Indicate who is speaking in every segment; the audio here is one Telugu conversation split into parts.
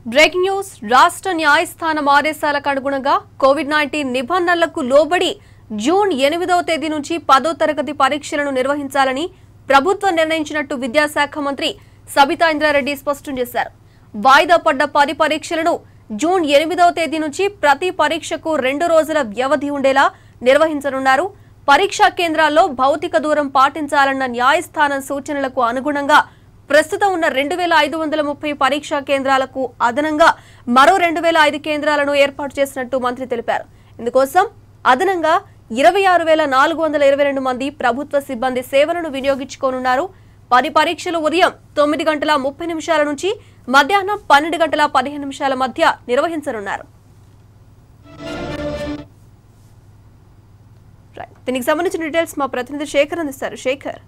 Speaker 1: బ్రేకింగ్ న్యూస్ రాష్ట్ర న్యాయస్థానం ఆదేశాలకు అనుగుణంగా కోవిడ్ నైన్టీన్ నిబంధనలకు లోబడి జూన్ ఎనిమిదవ తేదీ నుంచి పదో తరగతి పరీక్షలను నిర్వహించాలని ప్రభుత్వం నిర్ణయించినట్టు విద్యాశాఖ మంత్రి సబితా ఇంద్రారెడ్డి స్పష్టం చేశారు వాయిదా పడ్డ పది పరీక్షలను జూన్ ఎనిమిదవ తేదీ నుంచి ప్రతి పరీక్షకు రెండు రోజుల వ్యవధి ఉండేలా నిర్వహించనున్నారు పరీక్షా కేంద్రాల్లో భౌతిక దూరం పాటించాలన్న న్యాయస్థానం సూచనలకు అనుగుణంగా ప్రస్తుతం ఉన్న రెండు వేల ఐదు వందల ముప్పై పరీక్షా కేంద్రాలకు అదనంగా మరో రెండు వేల ఐదు కేంద్రాలను ఏర్పాటు చేసినట్టు మంత్రి తెలిపారు ఇందుకోసం అదనంగా ఇరవై ఆరు వేల నాలుగు వందల ఇరవై రెండు మంది ప్రభుత్వ సిబ్బంది సేవలను వినియోగించుకోనున్నారు పది పరీక్షలు ఉదయం తొమ్మిది గంటల ముప్పై నిమిషాల నుంచి మధ్యాహ్నం పన్నెండు గంటల పదిహేను నిమిషాల మధ్య నిర్వహించనున్నారు రైట్. దీనికి సంబంధించిన డీటెయిల్స్ మా ప్రతినిధి శేఖర్ అందిస్తారు శేఖర్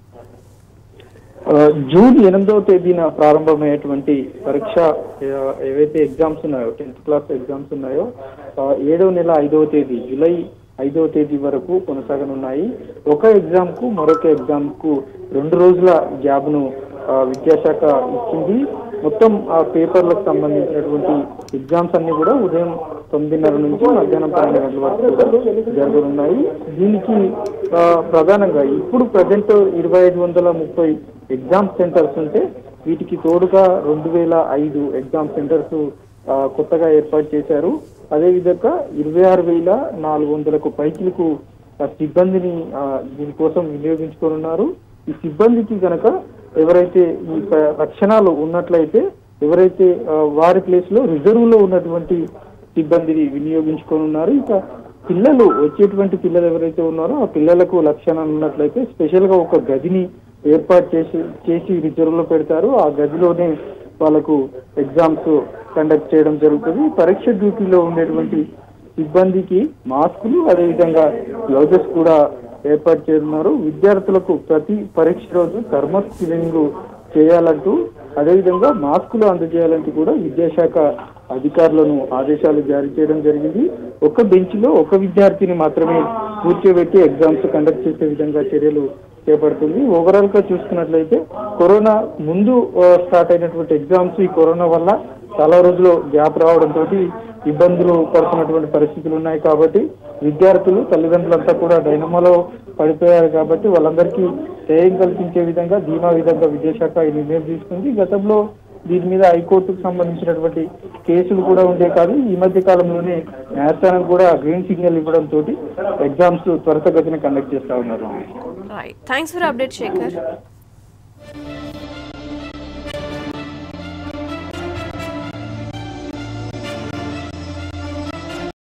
Speaker 2: ఆ, జూన్ ఎనిమిదవ తేదీన ప్రారంభమయ్యేటువంటి పరీక్ష ఆ, ఏవైతే ఎగ్జామ్స్ ఉన్నాయో టెన్త్ క్లాస్ ఎగ్జామ్స్ ఉన్నాయో ఆ, ఏడవ నెల ఐదవ తేదీ జూలై ఐదవ తేదీ వరకు కొనసాగనున్నాయి ఒక ఎగ్జామ్ కు మరొక ఎగ్జామ్ కు రెండు రోజుల గ్యాప్ ను ఆ, విద్యాశాఖ ఇచ్చింది మొత్తం ఆ పేపర్లకు సంబంధించినటువంటి ఎగ్జామ్స్ అన్ని కూడా ఉదయం తొమ్మిదిన్నర నుంచి మధ్యాహ్నం పన్నెండు గంటల వరకు కూడా జరగనున్నాయి దీనికి ఆ, ప్రధానంగా ఇప్పుడు ప్రజెంట్ ఇరవై ఐదు వందల ముప్పై ఎగ్జామ్ సెంటర్స్ ఉంటే వీటికి తోడుగా రెండు వేల ఐదు ఎగ్జామ్ సెంటర్స్ ఆ, కొత్తగా ఏర్పాటు చేశారు అదేవిధంగా ఇరవై ఆరు వేల నాలుగు వందలకు పైకిలకు ఆ, సిబ్బందిని ఆ, దీనికోసం వినియోగించుకోనున్నారు ఈ సిబ్బందికి గనక ఎవరైతే ఈ ప- లక్షణాలు ఉన్నట్లయితే ఎవరైతే ఆ, వారి ప్లేస్ లో రిజర్వ్ లో ఉన్నటువంటి సిబ్బందిని వినియోగించుకోనున్నారు ఇక పిల్లలు వచ్చేటువంటి పిల్లలు ఎవరైతే ఉన్నారో ఆ పిల్లలకు లక్షణాలు ఉన్నట్లయితే స్పెషల్ గా ఒక గదిని ఏర్పాటు చేసి చేసి రిజర్వ్ లో పెడతారు ఆ గదిలోనే వాళ్ళకు ఎగ్జామ్స్ కండక్ట్ చేయడం జరుగుతుంది పరీక్ష డ్యూటీలో ఉండేటువంటి సిబ్బందికి మాస్కులు అదేవిధంగా గ్లౌజెస్ కూడా ఏర్పాటు చేయనున్నారు విద్యార్థులకు ప్రతి పరీక్ష రోజు థర్మల్ స్క్రీనింగ్ చేయాలంటూ అదేవిధంగా మాస్కులు అందజేయాలంటూ కూడా విద్యాశాఖ అధికారులను ఆదేశాలు జారీ చేయడం జరిగింది ఒక బెంచ్ లో ఒక విద్యార్థిని మాత్రమే కూర్చోబెట్టి ఎగ్జామ్స్ కండక్ట్ చేసే విధంగా చర్యలు చేపడుతుంది ఓవరాల్ గా చూసుకున్నట్లయితే కరోనా ముందు ఆ, స్టార్ట్ అయినటువంటి ఎగ్జామ్స్ ఈ కరోనా వల్ల చాలా రోజులు గ్యాప్ రావడంతో ఇబ్బందులు పడుతున్నటువంటి పరిస్థితులు ఉన్నాయి కాబట్టి విద్యార్థులు తల్లిదండ్రులంతా కూడా డైనమోలో పడిపోయారు కాబట్టి వాళ్ళందరికీ ధైర్యం కల్పించే విధంగా ధీమా విధంగా విద్యాశాఖ ఈ నిర్ణయం తీసుకుంది గతంలో దీని మీద హైకోర్టుకు సంబంధించినటువంటి కేసులు కూడా ఉండే కాదు ఈ మధ్య కాలంలోనే న్యాయస్థానం కూడా గ్రీన్ సిగ్నల్ ఇవ్వడం తోటి ఎగ్జామ్స్ త్వరితగతిన కండక్ట్ చేస్తా ఉన్నారు
Speaker 1: right thanks for update Shekhar